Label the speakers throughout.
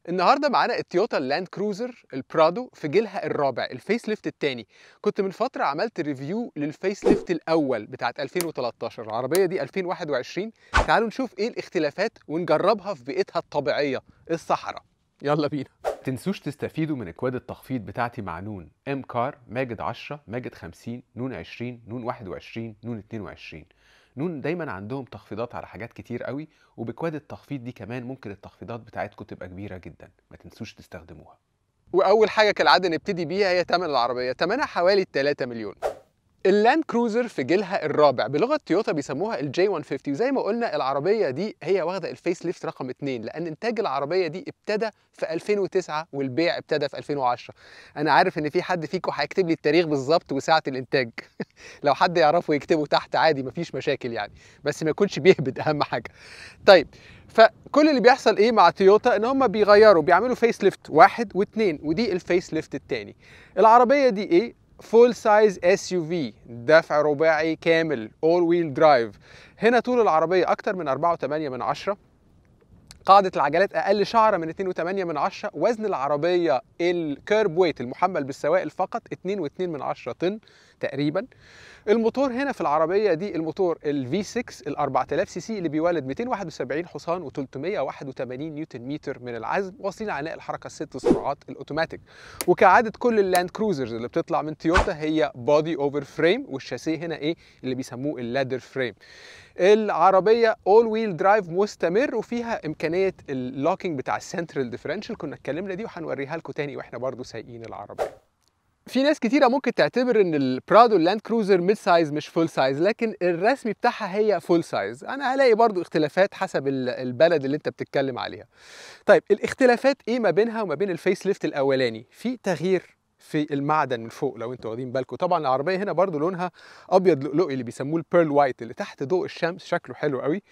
Speaker 1: النهارده معانا التويوتا لاند كروزر البرادو في جيلها الرابع الفيس ليفت الثاني كنت من فتره عملت ريفيو للفيس ليفت الاول بتاعت 2013 العربيه دي 2021 تعالوا نشوف ايه الاختلافات ونجربها في بيئتها الطبيعيه الصحراء يلا بينا تنسوش تستفيدوا من اكواد التخفيض بتاعتي مع نون ام كار ماجد 10 ماجد 50 نون 20 نون 21 نون 22 نون دايما عندهم تخفيضات على حاجات كتير قوي وبكواد التخفيض دي كمان ممكن التخفيضات بتاعتكم تبقى كبيره جدا ما تنسوش تستخدموها واول حاجه كالعاده نبتدي بيها هي ثمن العربيه ثمنها حوالي 3 مليون اللاند كروزر في جيلها الرابع بلغه تويوتا بيسموها الجي 150 وزي ما قلنا العربيه دي هي واخده الفيس ليفت رقم 2 لان انتاج العربيه دي ابتدى في 2009 والبيع ابتدى في 2010 انا عارف ان في حد فيكم هيكتب لي التاريخ بالظبط وساعه الانتاج لو حد يعرفه يكتبه تحت عادي مفيش مشاكل يعني بس ما يكونش بيهبد اهم حاجه طيب فكل اللي بيحصل ايه مع تويوتا ان هم بيغيروا بيعملوا فيس ليفت واحد واثنين ودي الفيس ليفت الثاني العربيه دي ايه فول سايز اس يو في دفع رباعي كامل اول ويل درايف هنا طول العربيه اكتر من 4.8 من عشرة قاعدة العجلات أقل شعرة من 2.8 من عشرة وزن العربية الكيرب ويت المحمل بالسوائل فقط 2.2 من عشرة طن تقريبا الموتور هنا في العربية دي الموتور ال V6 ال 4000 سي سي اللي بيولد 271 حصان و381 نيوتن متر من العزم واصلين عناء الحركة الست سرعات الأوتوماتيك وكعادة كل اللاند كروزرز اللي بتطلع من تويوتا هي بودي اوفر فريم والشاسيه هنا ايه اللي بيسموه اللادر فريم العربيه اول ويل درايف مستمر وفيها امكانيه اللوكينج بتاع السنترال ديفرنشال كنا اتكلمنا دي وهنوريها لكم تاني واحنا برضو سايقين العربيه في ناس كتيره ممكن تعتبر ان البرادو اللاند كروزر ميد سايز مش فول سايز لكن الرسمي بتاعها هي فول سايز انا هلاقي برضو اختلافات حسب البلد اللي انت بتتكلم عليها طيب الاختلافات ايه ما بينها وما بين الفيس ليفت الاولاني في تغيير في المعدن من فوق لو انتوا واخدين بالكم طبعا العربيه هنا برضو لونها ابيض لؤلؤي اللي بيسموه البيرل وايت اللي تحت ضوء الشمس شكله حلو قوي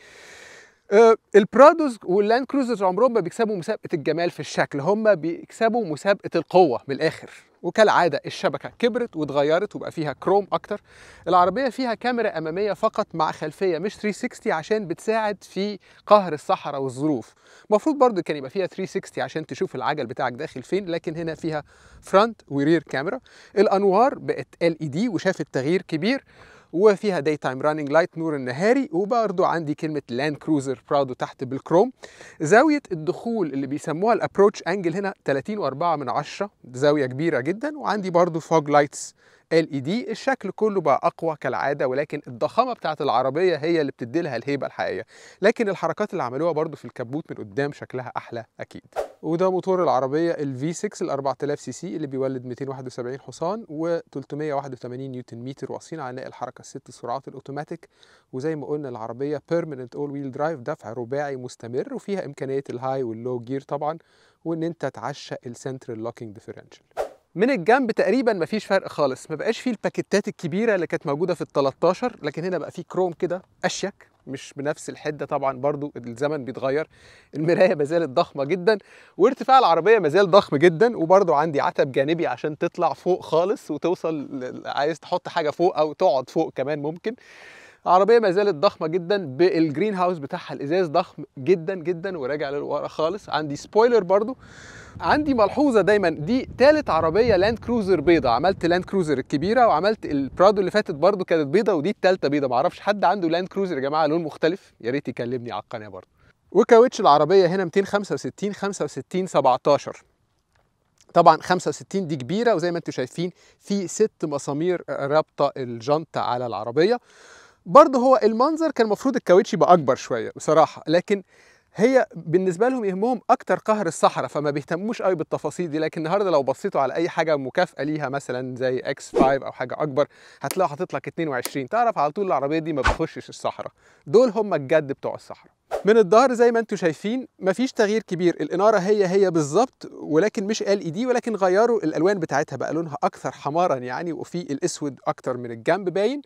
Speaker 1: أه البرادوز واللاند كروزرز عمرهم ما بيكسبوا مسابقه الجمال في الشكل هم بيكسبوا مسابقه القوه من الاخر وكالعاده الشبكه كبرت واتغيرت وبقى فيها كروم اكتر العربيه فيها كاميرا اماميه فقط مع خلفيه مش 360 عشان بتساعد في قهر الصحراء والظروف المفروض برضو كان يبقى فيها 360 عشان تشوف العجل بتاعك داخل فين لكن هنا فيها فرونت ورير كاميرا الانوار بقت ال اي دي وشافت تغيير كبير وفيها داي تايم راننج لايت نور النهاري وبرضو عندي كلمه لاند كروزر براودو تحت بالكروم زاويه الدخول اللي بيسموها الابروتش انجل هنا 30 و4 من 10 زاويه كبيره جدا وعندي برضو فوج لايتس ال اي دي الشكل كله بقى اقوى كالعاده ولكن الضخامه بتاعت العربيه هي اللي بتدي لها الهيبه الحقيقيه لكن الحركات اللي عملوها برضو في الكبوت من قدام شكلها احلى اكيد وده موتور العربيه ال V6 ال 4000 سي سي اللي بيولد 271 حصان و381 نيوتن متر واصلين عناء الحركه الست سرعات الاوتوماتيك وزي ما قلنا العربيه بيرمننت اول ويل درايف دفع رباعي مستمر وفيها امكانيه الهاي واللو جير طبعا وان انت تعشق السنترال لوكينج ديفرنشال من الجنب تقريبا مفيش فرق خالص ما بقاش فيه الباكيتات الكبيره اللي كانت موجوده في ال 13 لكن هنا بقى فيه كروم كده اشيك مش بنفس الحده طبعا برضو الزمن بيتغير المرايه ما زالت ضخمه جدا وارتفاع العربيه ما زال ضخم جدا وبرضو عندي عتب جانبي عشان تطلع فوق خالص وتوصل عايز تحط حاجه فوق او تقعد فوق كمان ممكن العربيه ما زالت ضخمه جدا بالجرين هاوس بتاعها الازاز ضخم جدا جدا وراجع لورا خالص عندي سبويلر برضو عندي ملحوظه دايما دي ثالث عربيه لاند كروزر بيضه عملت لاند كروزر الكبيره وعملت البرادو اللي فاتت برضو كانت بيضه ودي الثالثه بيضه معرفش حد عنده لاند كروزر يا جماعه لون مختلف يا ريت يكلمني على القناه برضو وكاوتش العربيه هنا 265 65 17 طبعا 65 دي كبيره وزي ما انتم شايفين في ست مسامير رابطه الجنطه على العربيه برضه هو المنظر كان المفروض الكاوتش يبقى اكبر شويه بصراحه لكن هي بالنسبه لهم يهمهم اكتر قهر الصحراء فما بيهتموش قوي بالتفاصيل دي لكن النهارده لو بصيتوا على اي حاجه مكافاه ليها مثلا زي اكس 5 او حاجه اكبر هتلاقوا حاطط لك 22 تعرف على طول العربيه دي ما بتخشش الصحراء دول هم الجد بتوع الصحراء من الظهر زي ما انتم شايفين مفيش تغيير كبير الاناره هي هي بالظبط ولكن مش ال اي دي ولكن غيروا الالوان بتاعتها بقى لونها اكثر حمارا يعني وفي الاسود اكتر من الجنب باين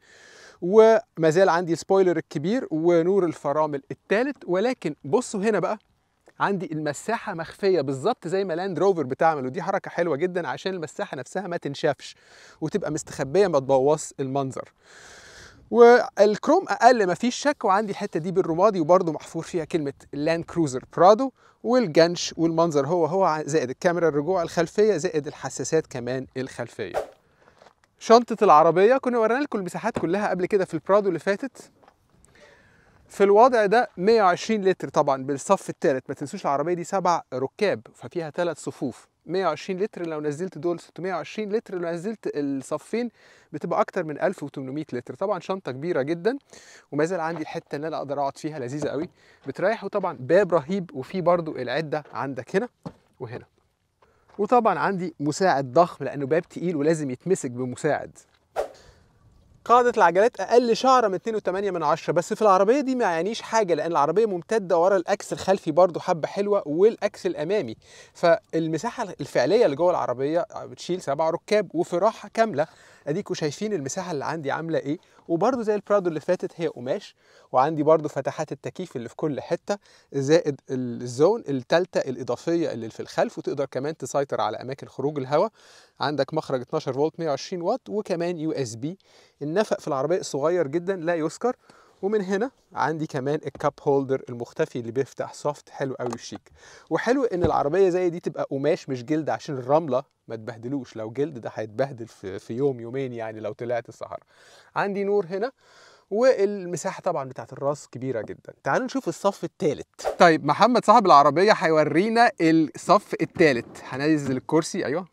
Speaker 1: وما زال عندي السبويلر الكبير ونور الفرامل الثالث ولكن بصوا هنا بقى عندي المساحه مخفيه بالظبط زي ما لاند روفر بتعمل ودي حركه حلوه جدا عشان المساحه نفسها ما تنشافش وتبقى مستخبيه ما تبوظ المنظر والكروم اقل ما فيش شك وعندي الحته دي بالرمادي وبرده محفور فيها كلمه لاند كروزر برادو والجنش والمنظر هو هو زائد الكاميرا الرجوع الخلفيه زائد الحساسات كمان الخلفيه شنطه العربيه كنا ورينا لكم المساحات كلها قبل كده في البرادو اللي فاتت في الوضع ده 120 لتر طبعا بالصف الثالث ما تنسوش العربيه دي سبع ركاب ففيها ثلاث صفوف 120 لتر لو نزلت دول 620 لتر لو نزلت الصفين بتبقى اكتر من 1800 لتر طبعا شنطه كبيره جدا وما زال عندي الحته اللي انا اقدر اقعد فيها لذيذه قوي بتريح وطبعا باب رهيب وفي برضو العده عندك هنا وهنا وطبعا عندي مساعد ضخم لانه باب تقيل ولازم يتمسك بمساعد قاعدة العجلات أقل شعرة من 2.8 من عشرة بس في العربية دي ما يعنيش حاجة لأن العربية ممتدة ورا الأكس الخلفي برضو حبة حلوة والأكس الأمامي فالمساحة الفعلية اللي جوه العربية بتشيل سبع ركاب وفي راحة كاملة أديكوا شايفين المساحة اللي عندي عاملة إيه وبرضو زي البرادو اللي فاتت هي قماش وعندي برضو فتحات التكييف اللي في كل حتة زائد الزون التالتة الإضافية اللي في الخلف وتقدر كمان تسيطر على أماكن خروج الهواء عندك مخرج 12 فولت 120 واط وكمان يو اس بي النفق في العربية صغير جدا لا يذكر ومن هنا عندي كمان الكاب هولدر المختفي اللي بيفتح سوفت حلو قوي وشيك وحلو ان العربيه زي دي تبقى قماش مش جلد عشان الرمله ما تبهدلوش لو جلد ده هيتبهدل في, في يوم يومين يعني لو طلعت الصحراء عندي نور هنا والمساحه طبعا بتاعت الراس كبيره جدا تعالوا نشوف الصف الثالث طيب محمد صاحب العربيه هيورينا الصف الثالث هننزل الكرسي ايوه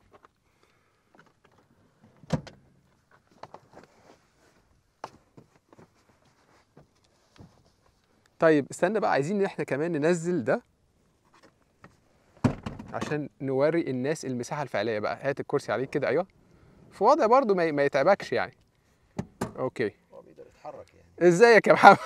Speaker 1: طيب استنى بقى عايزين ان احنا كمان ننزل ده عشان نوري الناس المساحه الفعليه بقى هات الكرسي عليك كده ايوه في وضع برضو ما ما يتعبكش يعني اوكي
Speaker 2: هو بيقدر يتحرك يعني
Speaker 1: ازيك يا محمد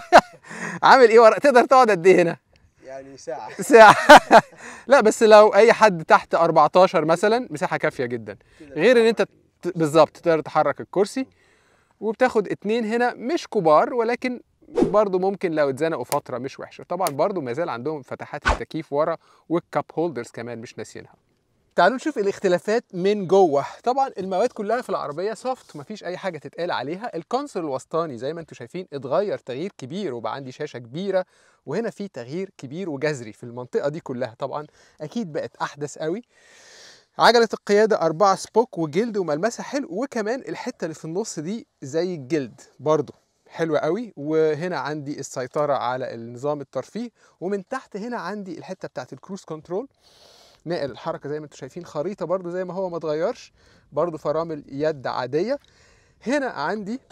Speaker 1: عامل ايه ورق تقدر تقعد قد ايه هنا
Speaker 2: يعني ساعة
Speaker 1: ساعه لا بس لو اي حد تحت 14 مثلا مساحه كافيه جدا
Speaker 2: كده
Speaker 1: غير ان انت
Speaker 2: يتحرك.
Speaker 1: ت- بالظبط تقدر تحرك الكرسي وبتاخد اتنين هنا مش كبار ولكن برضو ممكن لو اتزنقوا فتره مش وحشه طبعا برضو ما زال عندهم فتحات التكييف ورا والكاب هولدرز كمان مش ناسيينها تعالوا نشوف الاختلافات من جوه طبعا المواد كلها في العربيه سوفت مفيش اي حاجه تتقال عليها الكونسول الوسطاني زي ما انتم شايفين اتغير تغيير كبير وبقى عندي شاشه كبيره وهنا في تغيير كبير وجذري في المنطقه دي كلها طبعا اكيد بقت احدث قوي عجلة القيادة أربعة سبوك وجلد وملمسها حلو وكمان الحتة اللي في النص دي زي الجلد برضو حلوة قوي وهنا عندي السيطرة على النظام الترفيه ومن تحت هنا عندي الحتة بتاعت الكروز كنترول ناقل الحركة زي ما انتم شايفين خريطة برضو زي ما هو ما اتغيرش برضو فرامل يد عادية هنا عندي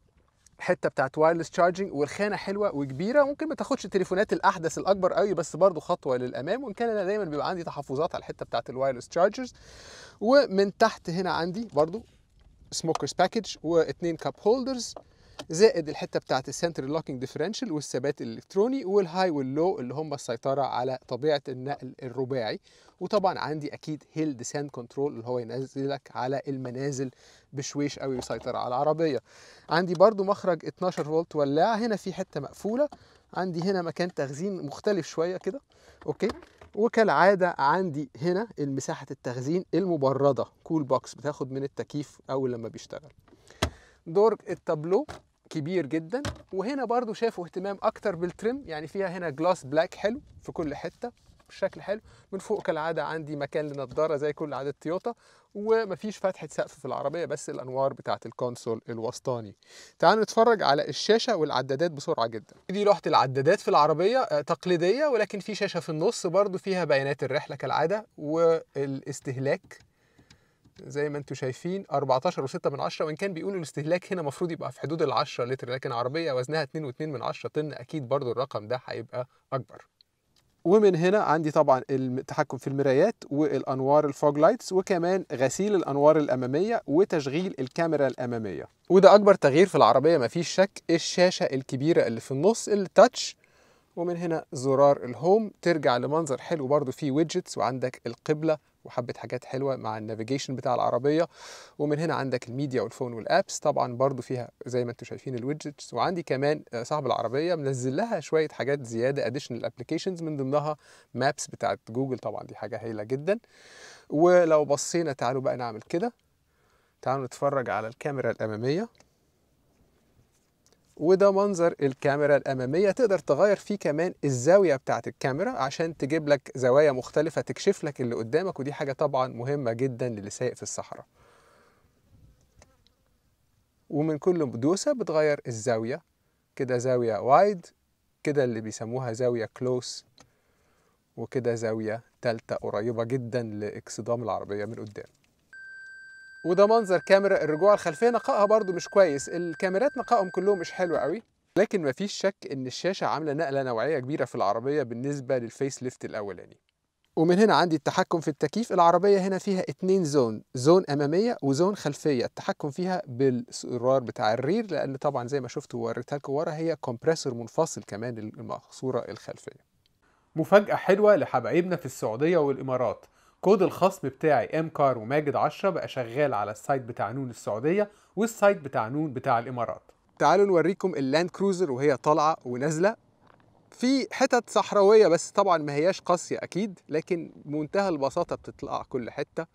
Speaker 1: حته بتاعت وايرلس تشارجنج والخانه حلوه وكبيره ممكن ما تاخدش التليفونات الاحدث الاكبر قوي بس برضو خطوه للامام وان كان انا دايما بيبقى عندي تحفظات على الحته بتاعت الوايرلس تشارجرز ومن تحت هنا عندي برضو سموكرز باكج واثنين كاب هولدرز زائد الحته بتاعت السنتر لوكينج ديفرنشال والثبات الالكتروني والهاي واللو اللي هم السيطره على طبيعه النقل الرباعي وطبعا عندي اكيد هيل ديساند كنترول اللي هو ينزلك على المنازل بشويش قوي ويسيطر على العربيه عندي برضو مخرج 12 فولت ولاعه هنا في حته مقفوله عندي هنا مكان تخزين مختلف شويه كده اوكي وكالعاده عندي هنا المساحه التخزين المبرده كول بوكس بتاخد من التكييف اول لما بيشتغل دور التابلو كبير جدا وهنا برضو شافوا اهتمام اكتر بالترم يعني فيها هنا جلاس بلاك حلو في كل حته بشكل حلو من فوق كالعاده عندي مكان لنضاره زي كل عاده تويوتا ومفيش فتحه سقف في العربيه بس الانوار بتاعه الكونسول الوسطاني تعالوا نتفرج على الشاشه والعدادات بسرعه جدا دي لوحه العدادات في العربيه آه، تقليديه ولكن في شاشه في النص برضو فيها بيانات الرحله كالعاده والاستهلاك زي ما انتم شايفين 14 و6 من 10 وان كان بيقولوا الاستهلاك هنا المفروض يبقى في حدود ال 10 لتر لكن عربيه وزنها 2.2 من 10 طن اكيد برضو الرقم ده هيبقى اكبر ومن هنا عندي طبعا التحكم في المرايات والانوار الفوج لايتس وكمان غسيل الانوار الاماميه وتشغيل الكاميرا الاماميه وده اكبر تغيير في العربيه مفيش شك الشاشه الكبيره اللي في النص التاتش ومن هنا زرار الهوم ترجع لمنظر حلو برضو فيه ويدجتس وعندك القبله وحبه حاجات حلوه مع النافيجيشن بتاع العربيه ومن هنا عندك الميديا والفون والابس طبعا برضو فيها زي ما انتم شايفين الويدجتس وعندي كمان آه، صاحب العربيه منزل لها شويه حاجات زياده اديشنال ابلكيشنز من ضمنها مابس بتاعت جوجل طبعا دي حاجه هايله جدا ولو بصينا تعالوا بقى نعمل كده تعالوا نتفرج على الكاميرا الاماميه وده منظر الكاميرا الأمامية تقدر تغير فيه كمان الزاوية بتاعة الكاميرا عشان تجيب لك زوايا مختلفة تكشف لك اللي قدامك ودي حاجة طبعا مهمة جدا للي سايق في الصحراء ومن كل دوسة بتغير الزاوية كده زاوية وايد كده اللي بيسموها زاوية كلوس وكده زاوية تالتة قريبة جدا لاكسدام العربية من قدام وده منظر كاميرا الرجوع الخلفية نقائها برضو مش كويس الكاميرات نقائهم كلهم مش حلو قوي لكن مفيش شك ان الشاشة عاملة نقلة نوعية كبيرة في العربية بالنسبة للفيس ليفت الاولاني ومن هنا عندي التحكم في التكييف العربية هنا فيها اتنين زون زون أمامية وزون خلفية التحكم فيها بالزرار بتاع الرير لأن طبعا زي ما شفتوا ووريتها لكم ورا هي كومبريسور منفصل كمان المقصورة الخلفية مفاجأة حلوة لحبايبنا في السعودية والإمارات كود الخصم بتاعي ام كار وماجد 10 بقى شغال على السايت بتاع نون السعودية والسايت بتاع نون بتاع الإمارات تعالوا نوريكم اللاند كروزر وهي طالعة ونازلة في حتت صحراوية بس طبعا ما هياش قاسية أكيد لكن بمنتهى البساطة بتطلع كل حتة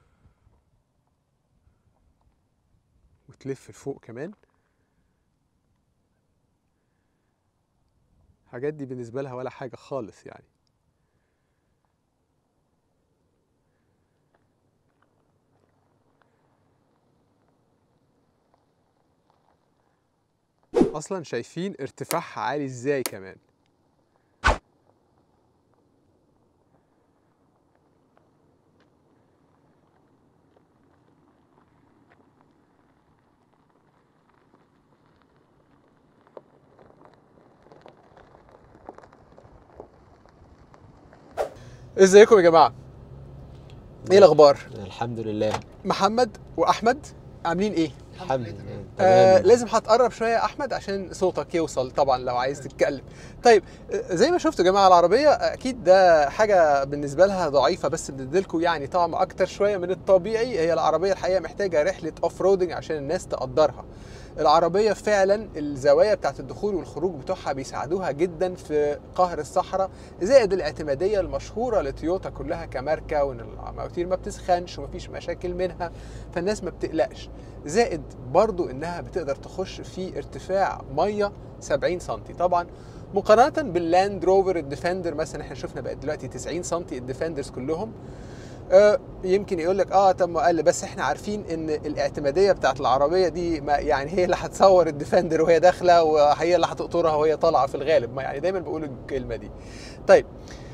Speaker 1: وتلف لفوق كمان الحاجات دي بالنسبة لها ولا حاجة خالص يعني اصلا شايفين ارتفاعها عالي ازاي كمان ازيكم يا جماعه ايه الاخبار
Speaker 2: الحمد لله
Speaker 1: محمد واحمد عاملين ايه
Speaker 2: الحمد لله
Speaker 1: آه
Speaker 2: تمام
Speaker 1: لازم هتقرب شويه يا احمد عشان صوتك يوصل طبعا لو عايز تتكلم طيب آه، زي ما شفتوا يا جماعه العربيه آه، اكيد ده حاجه بالنسبه لها ضعيفه بس بنديلكم يعني طعم اكتر شويه من الطبيعي هي العربيه الحقيقه محتاجه رحله اوف رودنج عشان الناس تقدرها العربيه فعلا الزوايا بتاعت الدخول والخروج بتوعها بيساعدوها جدا في قهر الصحراء زائد الاعتماديه المشهوره لتويوتا كلها كماركه وان المواتير ما بتسخنش ومفيش مشاكل منها فالناس ما بتقلقش زائد برضو انها بتقدر تخش في ارتفاع ميه 70 سم طبعا مقارنه باللاند روفر الديفندر مثلا احنا شفنا بقت دلوقتي 90 سم الديفندرز كلهم آه، يمكن يقول لك اه طب ما قل بس احنا عارفين ان الاعتماديه بتاعت العربيه دي ما يعني هي اللي هتصور الديفندر وهي داخله وهي اللي هتقطرها وهي طالعه في الغالب ما يعني دايما بقول الكلمه دي طيب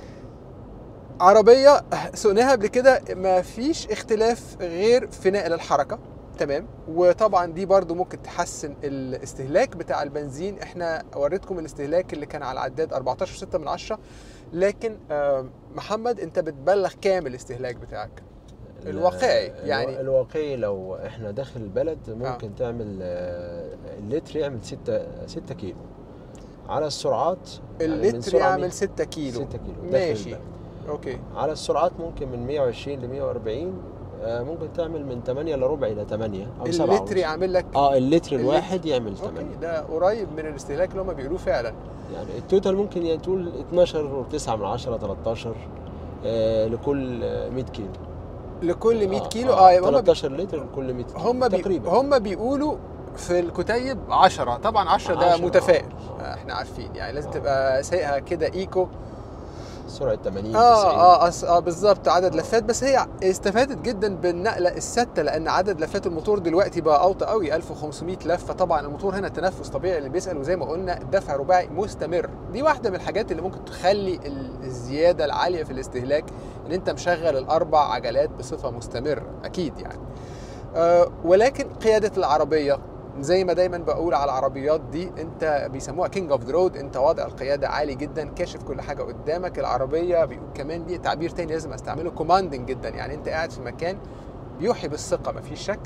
Speaker 1: عربيه سقناها قبل كده ما فيش اختلاف غير في نقل الحركه تمام وطبعا دي برضو ممكن تحسن الاستهلاك بتاع البنزين احنا وريتكم الاستهلاك اللي كان على العداد 14.6 من عشرة لكن آه، محمد انت بتبلغ كام الاستهلاك بتاعك الواقعي
Speaker 2: ال-
Speaker 1: يعني.
Speaker 2: الواقعي لو احنا داخل البلد ممكن تعمل آه، اللتر يعمل 6 6 كيلو على السرعات يعني من
Speaker 1: اللتر
Speaker 2: سرعة
Speaker 1: يعمل
Speaker 2: مية-
Speaker 1: 6 كيلو
Speaker 2: 6 كيلو داخل
Speaker 1: ماشي
Speaker 2: البلد.
Speaker 1: اوكي
Speaker 2: على السرعات ممكن من 120 ل 140 آه، ممكن تعمل من 8 الا ربع الى 8 او 7
Speaker 1: اللتر يعمل لك
Speaker 2: اه اللتر
Speaker 1: اللتر.
Speaker 2: الواحد يعمل
Speaker 1: اوكي
Speaker 2: 8
Speaker 1: ده قريب من الاستهلاك اللي هم بيقولوه فعلا
Speaker 2: يعني التوتال ممكن يعني تقول 12 و9 من 10 13 آه، لكل آه، 100 كيلو
Speaker 1: لكل 100
Speaker 2: آه،
Speaker 1: كيلو اه يبقى هم
Speaker 2: 13 لتر لكل 100 كيلو
Speaker 1: هم بي...
Speaker 2: تقريبا
Speaker 1: هم بيقولوا في الكتيب 10 طبعا 10 ده
Speaker 2: 10
Speaker 1: متفائل
Speaker 2: آه.
Speaker 1: آه، احنا عارفين يعني لازم تبقى سايقها كده ايكو
Speaker 2: سرعه 80
Speaker 1: اه
Speaker 2: 90
Speaker 1: اه أص- اه بالظبط عدد لفات بس هي استفادت جدا بالنقله الثابته لان عدد لفات الموتور دلوقتي بقى اوطى قوي 1500 لفه طبعا الموتور هنا تنفس طبيعي اللي بيسال وزي ما قلنا الدفع رباعي مستمر دي واحده من الحاجات اللي ممكن تخلي ال- الزياده العاليه في الاستهلاك ان انت مشغل الاربع عجلات بصفه مستمره اكيد يعني آه ولكن قياده العربيه زي ما دايما بقول على العربيات دي انت بيسموها كينج اوف ذا رود انت وضع القياده عالي جدا كاشف كل حاجه قدامك العربيه بيقول كمان دي تعبير تاني لازم استعمله كوماندنج جدا يعني انت قاعد في مكان بيوحي بالثقه مفيش شك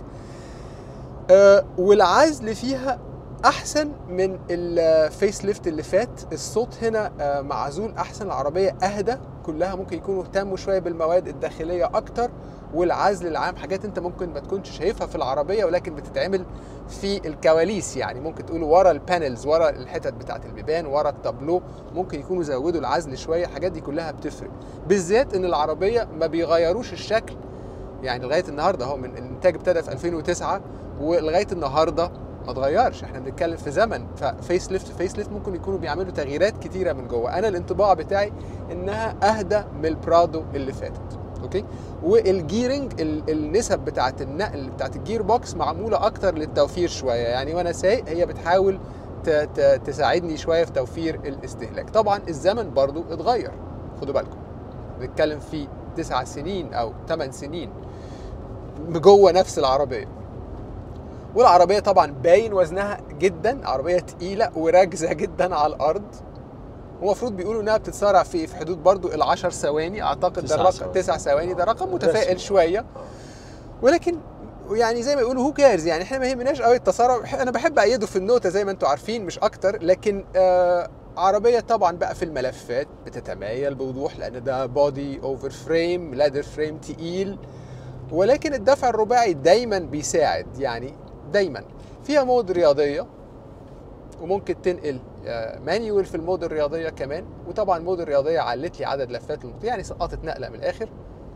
Speaker 1: آه والعزل فيها احسن من الفيس ليفت اللي فات الصوت هنا آه معزول احسن العربيه اهدى كلها ممكن يكونوا اهتموا شويه بالمواد الداخليه اكتر والعزل العام حاجات انت ممكن ما تكونش شايفها في العربيه ولكن بتتعمل في الكواليس يعني ممكن تقولوا ورا البانلز ورا الحتت بتاعت البيبان ورا التابلو ممكن يكونوا زودوا العزل شويه الحاجات دي كلها بتفرق بالذات ان العربيه ما بيغيروش الشكل يعني لغايه النهارده هو من الانتاج ابتدى في 2009 ولغايه النهارده ما اتغيرش احنا بنتكلم في زمن ففيس ليفت فيس ليفت ممكن يكونوا بيعملوا تغييرات كتيره من جوه انا الانطباع بتاعي انها اهدى من البرادو اللي فاتت اوكي والجيرنج ال- النسب بتاعت النقل بتاعت الجير بوكس معموله اكتر للتوفير شويه يعني وانا سايق هي بتحاول ت- ت- تساعدني شويه في توفير الاستهلاك طبعا الزمن برضو اتغير خدوا بالكم بنتكلم في تسع سنين او ثمان سنين جوه نفس العربيه والعربيه طبعا باين وزنها جدا عربيه تقيله وراكزه جدا على الارض ومفروض بيقولوا انها بتتسارع في في حدود برضو ال10 ثواني اعتقد ده
Speaker 2: تسع
Speaker 1: الرقم
Speaker 2: ثواني.
Speaker 1: تسع ثواني ده رقم متفائل
Speaker 2: رسمي.
Speaker 1: شويه ولكن يعني زي ما يقولوا هو كيرز يعني احنا ما يهمناش قوي التسارع انا بحب ايده في النوتة زي ما انتم عارفين مش اكتر لكن آه عربيه طبعا بقى في الملفات بتتمايل بوضوح لان ده بودي اوفر فريم لادر فريم تقيل ولكن الدفع الرباعي دايما بيساعد يعني دايما فيها مود رياضيه وممكن تنقل آه، مانيوال في المود الرياضيه كمان وطبعا مود الرياضيه علت لي عدد لفات الموتور يعني سقطت نقله من الاخر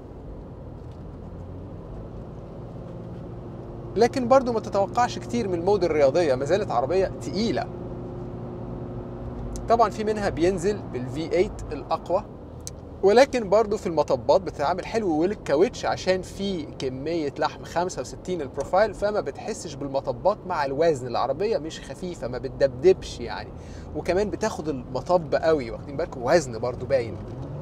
Speaker 1: لكن برضو ما تتوقعش كتير من المود الرياضيه ما زالت عربيه تقيله طبعا في منها بينزل بالفي 8 الاقوى ولكن برضو في المطبات بتتعامل حلو والكاوتش عشان في كمية لحم 65 البروفايل فما بتحسش بالمطبات مع الوزن العربية مش خفيفة ما بتدبدبش يعني وكمان بتاخد المطب قوي واخدين بالكم وزن برضو باين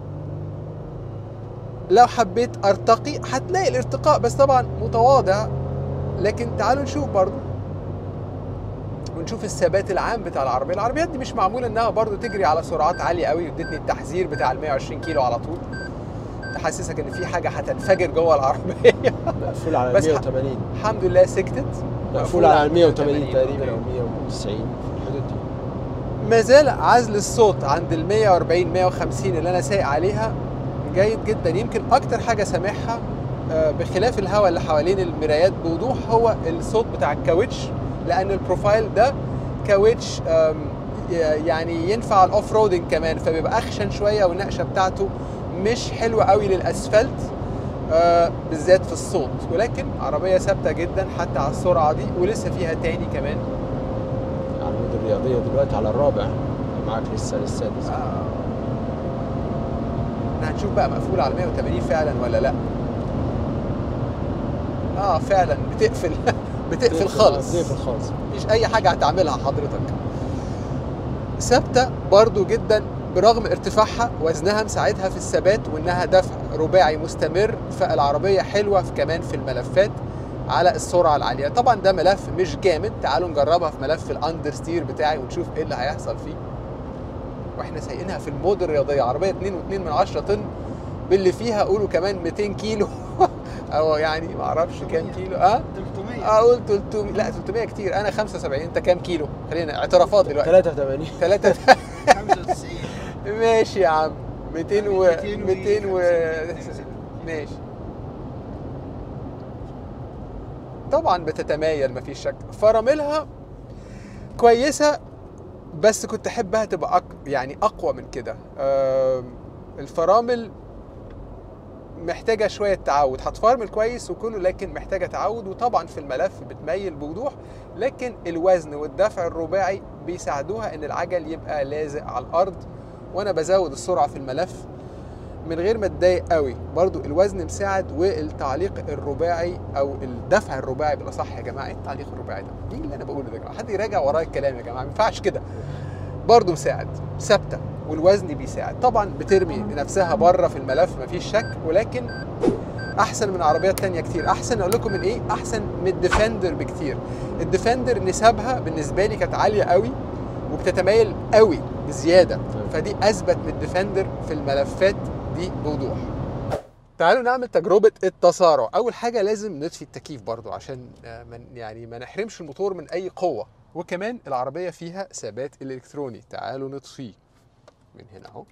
Speaker 1: لو حبيت ارتقي هتلاقي الارتقاء بس طبعا متواضع لكن تعالوا نشوف برضو ونشوف الثبات العام بتاع العربيه العربيات دي مش معموله انها برضو تجري على سرعات عاليه قوي ادتني التحذير بتاع ال 120 كيلو على طول تحسسك ان في حاجه هتنفجر جوه العربيه
Speaker 2: مقفول على
Speaker 1: بس ح-
Speaker 2: 180
Speaker 1: الحمد لله سكتت
Speaker 2: مقفول على 180 تقريبا او 190 في الحدود دي
Speaker 1: ما زال عزل الصوت عند ال 140 150 اللي انا سايق عليها جيد جدا يمكن اكتر حاجه سامعها آه، بخلاف الهواء اللي حوالين المرايات بوضوح هو الصوت بتاع الكاوتش لان البروفايل ده كاوتش آم، ي- يعني ينفع الاوف رودنج كمان فبيبقى اخشن شويه والنقشه بتاعته مش حلوه قوي للاسفلت آه، بالذات في الصوت ولكن عربيه ثابته جدا حتى على السرعه دي ولسه فيها تاني كمان
Speaker 2: على المود الرياضيه دلوقتي على الرابع معاك لسه للسادس
Speaker 1: آه. احنا هنشوف بقى مقفولة على 180 فعلا ولا لا اه فعلا بتقفل بتقفل خالص
Speaker 2: بتقفل خالص
Speaker 1: مفيش اي حاجة هتعملها حضرتك ثابتة برضو جدا برغم ارتفاعها وزنها مساعدها في الثبات وانها دفع رباعي مستمر فالعربية حلوة في كمان في الملفات على السرعة العالية طبعا ده ملف مش جامد تعالوا نجربها في ملف الاندر ستير بتاعي ونشوف ايه اللي هيحصل فيه واحنا سايقينها في المود الرياضيه عربيه 2.2 من 10 طن باللي فيها قولوا كمان 200 كيلو او يعني ما اعرفش كام كيلو اه
Speaker 3: 300
Speaker 1: اقول 300 لا 300 كتير انا 75 انت كام كيلو خلينا اعترافات دلوقتي
Speaker 2: 83
Speaker 1: ثلاثة
Speaker 3: 95
Speaker 1: ماشي يا عم 200 و
Speaker 3: 200 و
Speaker 1: 200 و
Speaker 3: 200
Speaker 1: ماشي طبعا بتتمايل مفيش شك فراملها كويسه بس كنت احبها تبقى أك... يعني اقوى من كده آم، الفرامل محتاجه شويه تعود هتفرمل كويس وكله لكن محتاجه تعود وطبعا في الملف بتميل بوضوح لكن الوزن والدفع الرباعي بيساعدوها ان العجل يبقى لازق على الارض وانا بزود السرعه في الملف من غير ما اتضايق قوي برضو الوزن مساعد والتعليق الرباعي او الدفع الرباعي بالاصح يا جماعه ايه التعليق الرباعي ده ايه اللي انا بقوله ده يا جماعه حد يراجع ورايا الكلام يا جماعه ما ينفعش كده برضو مساعد ثابته والوزن بيساعد طبعا بترمي نفسها بره في الملف مفيش شك ولكن احسن من عربيات تانية كتير احسن اقول لكم من ايه احسن من الديفندر بكتير الديفندر نسبها بالنسبه لي كانت عاليه قوي وبتتمايل قوي بزياده فدي اثبت من الديفندر في الملفات دي بوضوح تعالوا نعمل تجربة التسارع، أول حاجة لازم نطفي التكييف برضو عشان آه، من يعني ما نحرمش الموتور من أي قوة، وكمان العربية فيها ثبات إلكتروني، تعالوا نطفيه من هنا أهو.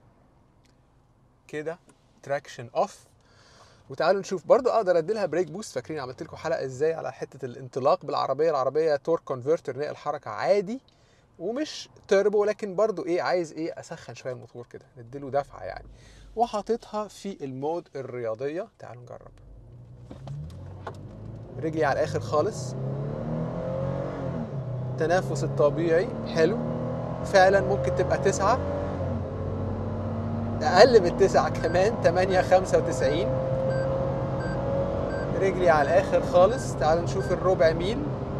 Speaker 1: كده تراكشن أوف وتعالوا نشوف برضو اقدر ادي لها بريك بوست فاكرين عملت لكم حلقه ازاي على حته الانطلاق بالعربيه العربيه تورك كونفرتر نقل حركه عادي ومش تربو لكن برضو ايه عايز ايه اسخن شويه الموتور كده نديله دفعه يعني وحاططها في المود الرياضيه تعالوا نجرب رجلي على الاخر خالص التنافس الطبيعي حلو فعلا ممكن تبقى تسعة اقل من تسعة كمان 8 95 رجلي على الاخر خالص تعال نشوف الربع ميل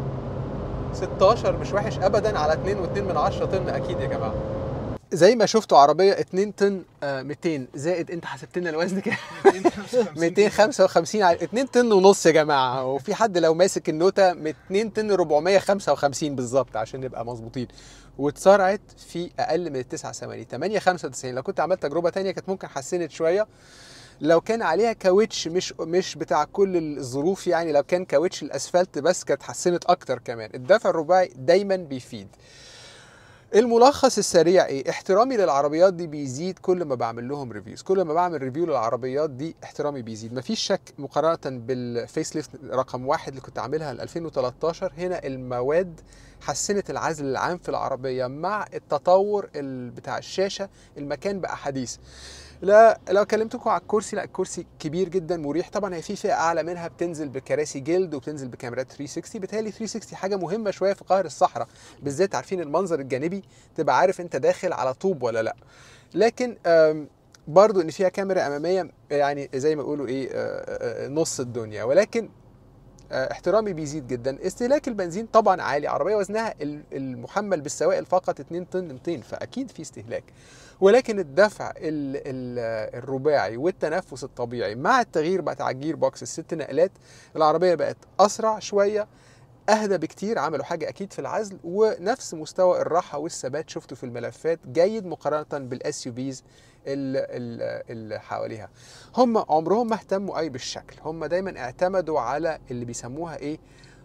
Speaker 1: 16 مش وحش ابدا على 2 و2 من 10 طن اكيد يا جماعه زي ما شفتوا عربيه 2 طن آه 200 زائد انت حسبت لنا الوزن كام 255 على 2 طن ونص يا جماعه وفي حد لو ماسك النوته 2 طن 455 بالظبط عشان نبقى مظبوطين واتسرعت في اقل من التسع ثواني 8 95 لو كنت عملت تجربه تانية كانت ممكن حسنت شويه لو كان عليها كاوتش مش مش بتاع كل الظروف يعني لو كان كاوتش الاسفلت بس كانت حسنت اكتر كمان الدفع الرباعي دايما بيفيد الملخص السريع ايه احترامي للعربيات دي بيزيد كل ما بعمل لهم ريفيوز كل ما بعمل ريفيو للعربيات دي احترامي بيزيد مفيش شك مقارنه بالفيس ليفت رقم واحد اللي كنت عاملها ل 2013 هنا المواد حسنت العزل العام في العربيه مع التطور ال- بتاع الشاشه المكان بقى حديث لا لو كلمتكم على الكرسي لا الكرسي كبير جدا مريح طبعا هي في فئه اعلى منها بتنزل بكراسي جلد وبتنزل بكاميرات 360 بالتالي 360 حاجه مهمه شويه في قهر الصحراء بالذات عارفين المنظر الجانبي تبقى عارف انت داخل على طوب ولا لا لكن آم، برضو ان فيها كاميرا اماميه يعني زي ما يقولوا ايه آه، آه، نص الدنيا ولكن آه، احترامي بيزيد جدا استهلاك البنزين طبعا عالي عربيه وزنها ال- المحمل بالسوائل فقط 2 طن 200 فاكيد في استهلاك ولكن الدفع ال ال الرباعي والتنفس الطبيعي مع التغيير بتاع الجير بوكس الست نقلات العربيه بقت اسرع شويه اهدى بكتير عملوا حاجه اكيد في العزل ونفس مستوى الراحه والثبات شفته في الملفات جيد مقارنه بالاس يو بيز اللي حواليها هم عمرهم ما اهتموا اي بالشكل هم دايما اعتمدوا على اللي بيسموها ايه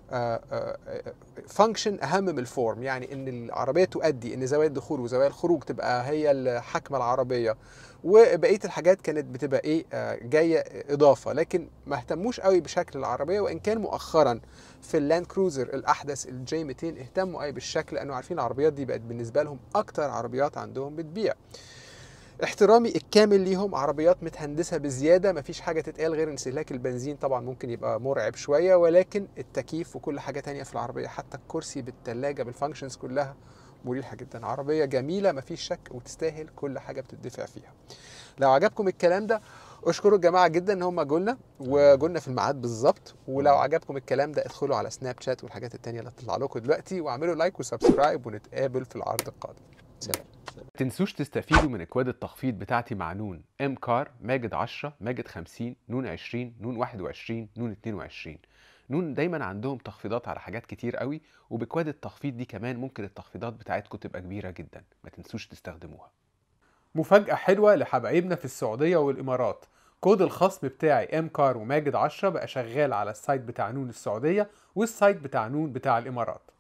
Speaker 1: فانكشن اهم من الفورم يعني ان العربيه تؤدي ان زوايا الدخول وزوايا الخروج تبقى هي الحكمه العربيه وبقيه الحاجات كانت بتبقى ايه آه، جايه اضافه لكن ما اهتموش قوي بشكل العربيه وان كان مؤخرا في اللاند كروزر الاحدث الجي 200 اهتموا قوي بالشكل لانه عارفين العربيات دي بقت بالنسبه لهم اكتر عربيات عندهم بتبيع احترامي الكامل ليهم عربيات متهندسه بزياده مفيش حاجه تتقال غير ان استهلاك البنزين طبعا ممكن يبقى مرعب شويه ولكن التكييف وكل حاجه تانية في العربيه حتى الكرسي بالثلاجه بالفانكشنز كلها مريحه جدا عربيه جميله مفيش شك وتستاهل كل حاجه بتدفع فيها لو عجبكم الكلام ده اشكروا الجماعه جدا ان هم جولنا وجولنا في الميعاد بالظبط ولو عجبكم الكلام ده ادخلوا على سناب شات والحاجات التانية اللي هتطلع لكم دلوقتي واعملوا لايك وسبسكرايب ونتقابل في العرض القادم سلام
Speaker 4: تنسوش تستفيدوا من اكواد التخفيض بتاعتي مع نون ام كار ماجد 10 ماجد 50 نون 20 نون 21 نون 22 نون دايما عندهم تخفيضات على حاجات كتير قوي وبكواد التخفيض دي كمان ممكن التخفيضات بتاعتكم تبقى كبيره جدا ما تنسوش تستخدموها
Speaker 1: مفاجأة حلوة لحبايبنا في السعودية والإمارات كود الخصم بتاعي ام كار وماجد 10 بقى شغال على السايت بتاع نون السعودية والسايت بتاع نون بتاع الإمارات